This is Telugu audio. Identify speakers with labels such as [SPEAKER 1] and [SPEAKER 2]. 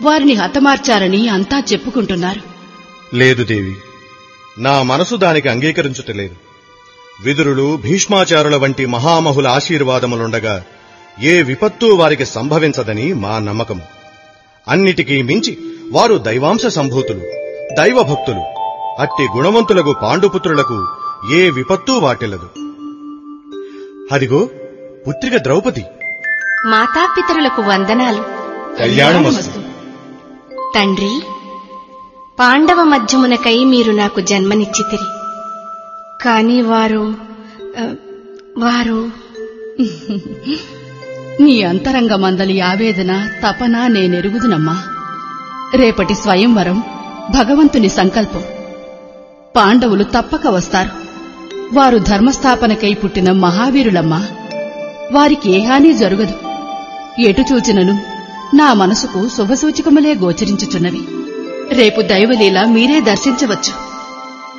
[SPEAKER 1] వారిని హతమార్చారని అంతా చెప్పుకుంటున్నారు
[SPEAKER 2] లేదు దేవి నా మనసు దానికి అంగీకరించుటలేదు విదురులు భీష్మాచారుల వంటి మహామహుల ఆశీర్వాదములుండగా ఏ విపత్తు వారికి సంభవించదని మా నమ్మకం అన్నిటికీ మించి వారు దైవాంశ సంభూతులు దైవభక్తులు అట్టి గుణవంతులకు పాండుపుత్రులకు ఏ విపత్తు వాటిల్లదు అదిగో పుత్రిక ద్రౌపది
[SPEAKER 3] మాతాపితరులకు వందనాలు
[SPEAKER 2] కళ్యాణమస్తు
[SPEAKER 3] తండ్రి పాండవ మధ్యమునకై మీరు నాకు జన్మనిచ్చితిరి కాని వారు ఆ, వారు
[SPEAKER 1] నీ అంతరంగమందలి ఆవేదన తపన నేనెరుగుదునమ్మా రేపటి స్వయంవరం భగవంతుని సంకల్పం పాండవులు తప్పక వస్తారు వారు ధర్మస్థాపనకై పుట్టిన మహావీరులమ్మా వారికి ఏ హాని జరుగదు ఎటు చూచినను నా మనసుకు శుభసూచకములే గోచరించుచున్నవి రేపు దైవలీల మీరే దర్శించవచ్చు